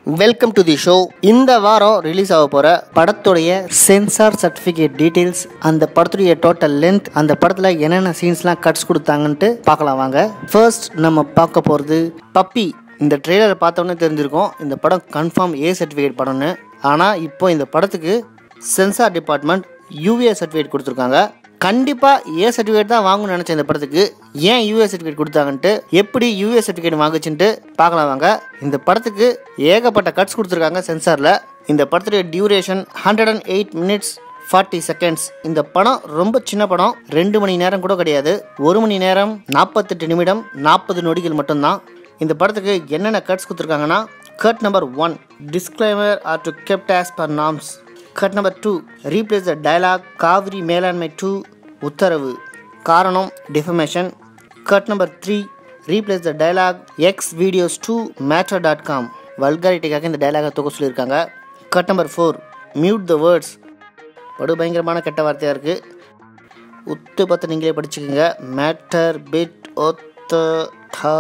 welcome to the show இந்த வாரம் release ஆக போகிற படத்துடைய சென்சார் சர்டிஃபிகேட் டீட்டெயில்ஸ் அந்த படத்துடைய டோட்டல் லென்த் அந்த படத்தில் என்னென்ன சீன்ஸ்லாம் கட்ஸ் கொடுத்தாங்கன்ட்டு பார்க்கலாம் வாங்க ஃபர்ஸ்ட் நம்ம பார்க்க போகிறது பப்பி இந்த ட்ரெய்லரை பார்த்தோன்னே தெரிஞ்சிருக்கும் இந்த படம் கன்ஃபார்ம் ஏ சர்டிஃபிகேட் படம்னு ஆனால் இப்போ இந்த படத்துக்கு சென்சார் டிபார்ட்மெண்ட் யூஏ சர்டிஃபிகேட் கொடுத்துருக்காங்க கண்டிப்பாக ஏ சர்டிஃபிகேட் தான் வாங்கணும்னு நினச்ச இந்த படத்துக்கு ஏன் யூஏ சர்டிஃபிகேட் கொடுத்தாங்கன்ட்டு எப்படி யூஏ சர்டிஃபிகேட் வாங்குச்சுன்ட்டு பார்க்கலாம் வாங்க இந்த படத்துக்கு ஏகப்பட்ட கட்ஸ் கொடுத்துருக்காங்க சென்சாரில் இந்த படத்துடைய duration hundred and eight minutes forty seconds இந்த படம் ரொம்ப சின்ன படம் ரெண்டு மணி நேரம் கூட கிடையாது ஒரு மணி நேரம் நாற்பத்தெட்டு நிமிடம் நாற்பது நொடிகள் மட்டும்தான் இந்த படத்துக்கு என்னென்ன கட்ஸ் கொடுத்துருக்காங்கன்னா cut number one disclaimer are to kept as per norms cut number two replace the dialogue Kaveri மேலாண்மை டூ உத்தரவு காரணம் defamation cut number three replace the dialogue x videos to matter dot com வல்காரிட்டிக்காக இந்த டயலாகை தொக்க சொல்லியிருக்காங்க cut number four mute the words படு பயங்கரமான கெட்ட வார்த்தையாக இருக்குது உத்து பார்த்து நீங்களே படிச்சுக்கோங்க மேட்டர் பிட் ஒத்த the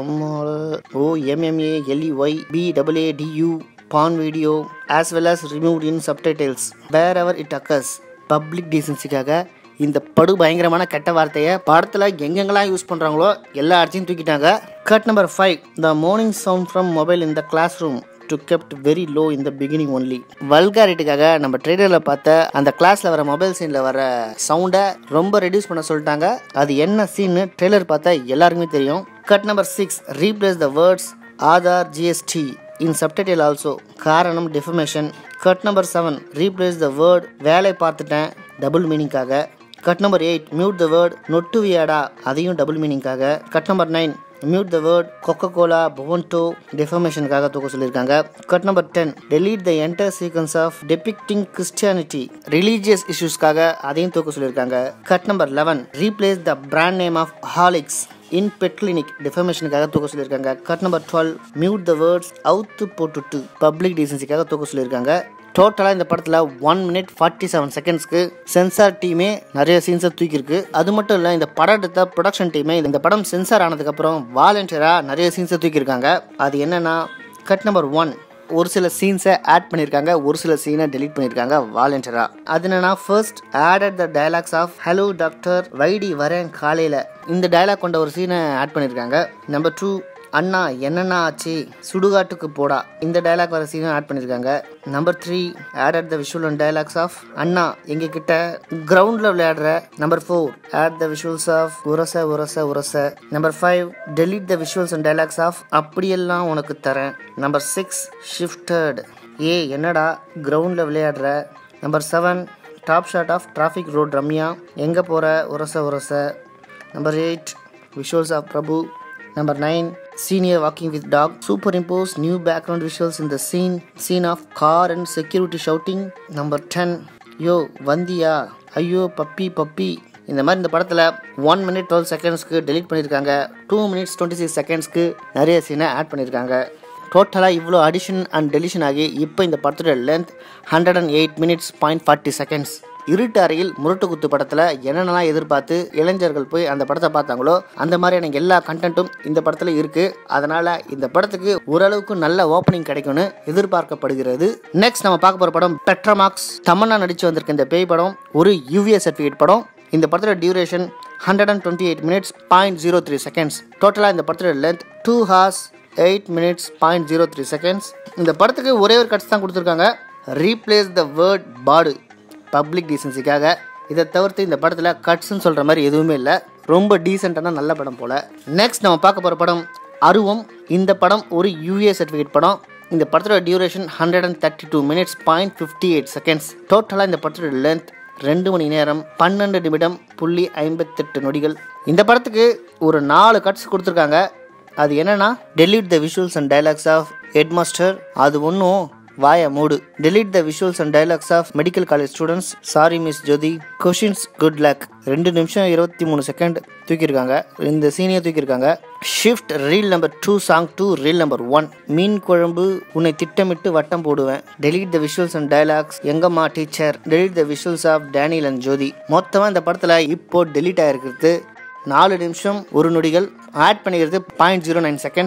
O MMA LE Y P W டியூ porn video as well as removed in subtitles wherever it occurs public டீசன்சிக்காக இந்த படு பயங்கரமான கெட்ட வார்த்தையை படத்தில் எங்கெங்கெல்லாம் யூஸ் பண்ணுறாங்களோ எல்லா இடத்தையும் தூக்கிட்டாங்க cut number five the morning sound from mobile in the class room to kept very low in the beginning only வல்காரிட்டுக்காக நம்ம ட்ரெய்லரில் பார்த்த அந்த கிளாஸில் வர மொபைல் சீனில் வர சவுண்டை ரொம்ப ரெடியூஸ் பண்ண சொல்லிட்டாங்க அது என்ன சீன்னு ட்ரெய்லர் பார்த்தா எல்லாருக்குமே தெரியும் cut number six replace the words Aadhaar GST in subtitle also காரணம் defamation cut number seven replace the word வேலை பார்த்துட்டேன் டபுள் மீனிங்காக cut number eight mute the word நொட்டு வியாடா அதையும் டபுள் மீனிங்காக cut number nine mute the word coca cola Bovonto டெஃபமேஷனுக்காக தூக்க சொல்லியிருக்காங்க cut number ten delete the entire sequence of depicting Christianity religious இஷ்யூஸ்க்காக அதையும் தூக்க சொல்லியிருக்காங்க cut number eleven replace the brand name of Horlicks in pet clinic டிஃபர்மேஷனுக்காக தூக்க சொல்லியிருக்காங்க cut number twelve mute the words அவுத்து போட்டுட்டு பப்ளிக் டீசன்சிக்காக தூக்க சொல்லியிருக்காங்க டோட்டலாக இந்த படத்தில் ஒன் மினிட் ஃபார்ட்டி செவன் செகண்ட்ஸ்க்கு சென்சார் டீமே நிறைய சீன்ஸை தூக்கியிருக்கு அது மட்டும் இல்லை இந்த படம் எடுத்த ப்ரொடக்ஷன் டீமே இந்த படம் சென்சார் ஆனதுக்கப்புறம் வாலண்டியராக நிறைய சீன்ஸை தூக்கியிருக்காங்க அது என்னென்னா கட் நம்பர் ஒன் ஒரு சில சீன்ஸை ஆட் பண்ணியிருக்காங்க ஒரு சில சீனை delete பண்ணியிருக்காங்க வாலண்டியரா அது என்னன்னா first added the dialogues of hello doctor வைடி வரேன் காலையில் இந்த டயலாக் கொண்ட ஒரு சீனை ஆட் பண்ணியிருக்காங்க நம்பர் டூ அண்ணா என்னென்ன ஆச்சு சுடுகாட்டுக்கு போடா இந்த டயலாக் வர சீனை ஆட் பண்ணியிருக்காங்க number three added the visual and dialogues of அண்ணா எங்க கிட்ட கிரவுண்டில் விளையாடுற number four add the visuals of உரச உரச உரச number five delete the visuals and dialogues of அப்படியெல்லாம் உனக்கு தரேன் நம்பர் சிக்ஸ் ஷிஃப்டட் ஏ என்னடா கிரவுண்டில் விளையாடுற number seven top shot of traffic road Ramya எங்கே போகிற உரச உரச number eight visuals of Prabhu number nine senior walking with dog superimpose new background visuals இந்த scene scene of car and security shouting number ten யோ வந்தியா ஐயோ puppy puppy இந்த மாதிரி இந்த படத்தில் ஒன் மினிட் டுவெல் செகண்ட்ஸ்க்கு delete பண்ணியிருக்காங்க டூ மினிட்ஸ் டுவெண்ட்டி சிக்ஸ் செகண்ட்ஸ்க்கு நிறைய சீனை ஆட் பண்ணியிருக்காங்க டோட்டலாக இவ்வளோ அடிஷன் அண்ட் டெலிஷன் ஆகி இப்போ இந்த படத்தோட length hundred and eight minutes point forty seconds இருட்டு அறையில் முரட்டு குத்து படத்தில் என்னென்னலாம் எதிர்பார்த்து இளைஞர்கள் போய் அந்த படத்தை பார்த்தாங்களோ அந்த மாதிரியான எல்லா கண்டென்ட்டும் இந்த படத்தில் இருக்குது அதனால் இந்த படத்துக்கு ஓரளவுக்கு நல்ல ஓப்பனிங் கிடைக்கும்னு எதிர்பார்க்கப்படுகிறது நெக்ஸ்ட் நம்ம பார்க்க போகிற படம் பெட்ரமாக்ஸ் தமன்னா நடித்து வந்திருக்க இந்த பேய் படம் ஒரு யூவிஏ சர்டிஃபிகேட் படம் இந்த படத்தோட duration hundred and twenty eight minutes point zero three seconds டோட்டலாக இந்த படத்தோட length two hours eight minutes point zero three seconds இந்த படத்துக்கு ஒரே ஒரு கட்ஸ் தான் கொடுத்துருக்காங்க ரீப்ளேஸ் த வேர்ட் பாடு பப்ளிக் டீசன்சிக்காக இதை தவிர்த்து இந்த படத்தில் கட்ஸ்ன்னு சொல்கிற மாதிரி எதுவுமே இல்லை ரொம்ப டீசெண்டான நல்ல படம் போல் நெக்ஸ்ட் நம்ம பார்க்க போகிற படம் அருவம் இந்த படம் ஒரு யூஏ சர்டிஃபிகேட் படம் இந்த படத்தோட duration hundred and thirty two minutes point fifty eight seconds டோட்டலாக இந்த படத்தோட லென்த் ரெண்டு மணி நேரம் பன்னெண்டு நிமிடம் புள்ளி ஐம்பத்தெட்டு நொடிகள் இந்த படத்துக்கு ஒரு நாலு கட்ஸ் கொடுத்துருக்காங்க அது என்னன்னா delete the visuals and dialogues of headmaster அது ஒன்றும் வாய மூடு delete the visuals and dialogues of medical college students sorry miss Jyothi questions good luck ரெண்டு நிமிஷம் இருபத்தி மூணு செகண்ட் தூக்கியிருக்காங்க இந்த சீனியை தூக்கியிருக்காங்க shift reel number two song to reel number one மீன் குழம்பு உன்னை திட்டமிட்டு வட்டம் போடுவேன் delete the visuals and dialogues எங்கம்மா teacher delete the visuals of Daniel and Jyothi மொத்தமாக இந்த படத்தில் இப்போ delete ஆயிருக்கிறது நாலு நிமிஷம் ஒரு நொடிகள் ஆட் பண்ணிக்கிறது பாயிண்ட் ஜீரோ நைன் செகண்ட்ஸ்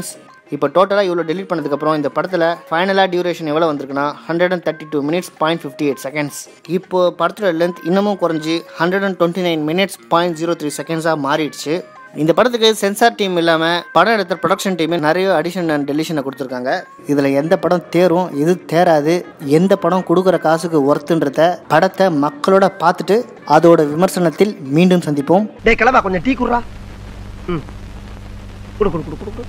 இப்போ டோட்டலாக இவ்வளோ delete பண்ணதுக்கப்புறம் இந்த படத்தில் ஃபைனலாக டியூரேஷன் எவ்வளோ வந்திருக்குன்னா hundred and thirty two minutes point fifty eight seconds இப்போ படத்தோட லென்த் இன்னமும் குறைஞ்சி hundred and twenty nine minutes point zero three செகண்ட்ஸாக மாறிடுச்சு இந்த படத்துக்கு சென்சார் டீம் இல்லாமல் படம் எடுத்த ப்ரொடக்ஷன் டீமே நிறைய அடிஷன் அண்ட் டெலிஷனை கொடுத்துருக்காங்க இதில் எந்த படம் தேரும் எது தேராது எந்த படம் கொடுக்குற காசுக்கு ஒர்த்துன்றத படத்தை மக்களோட பார்த்துட்டு அதோட விமர்சனத்தில் மீண்டும் சந்திப்போம் டேய் கிளம்பா கொஞ்சம் டீ குடுறா ம் குடு குடு குடு குடு குடு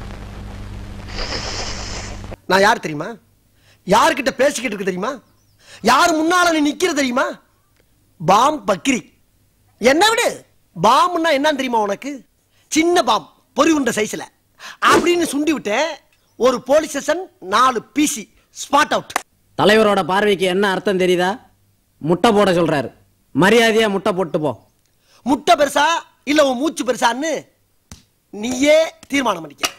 நான் யார் தெரியுமா யார்கிட்ட பேசிக்கிட்டு இருக்கு தெரியுமா யார் முன்னால நீ நிக்கிற தெரியுமா பாம் பக்ரி என்ன விடு பாம்னா என்னன்னு தெரியுமா உனக்கு சின்ன பாம் பொறி உண்ட சைஸ்ல அப்படின்னு சுண்டி விட்டேன் ஒரு போலீஸ் ஸ்டேஷன் நாலு பிசி ஸ்பாட் அவுட் தலைவரோட பார்வைக்கு என்ன அர்த்தம் தெரியுதா முட்டை போட சொல்றாரு மரியாதையா முட்டை போட்டு போ முட்டை பெருசா இல்ல உன் மூச்சு பெருசான்னு நீயே தீர்மானம் பண்ணிக்க